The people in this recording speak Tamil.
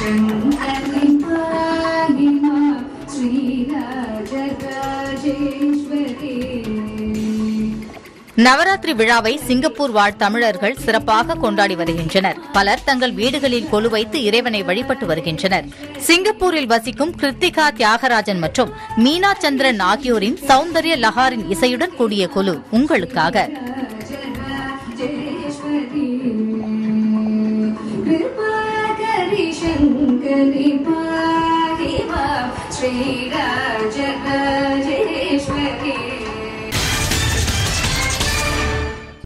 शङ्करि पाहि मा श्रीराजराजेश्वरी நவராத்திரி விழாவை சிங்கப்பூர் வாழ் தமிழர்கள் சிறப்பாக கொண்டாடி வருகின்றனர் பலர் தங்கள் வீடுகளில் கொலு வைத்து இறைவனை வழிபட்டு வருகின்றனர் சிங்கப்பூரில் வசிக்கும் கிருத்திகா தியாகராஜன் மற்றும் மீனா சந்திரன் ஆகியோரின் சௌந்தர்ய லஹாரின் இசையுடன் கூடிய கொலு உங்களுக்காக राजराजेश्वरी कृपाकरि शङ्करि पाहि मा श्रीराजराजेश्वरी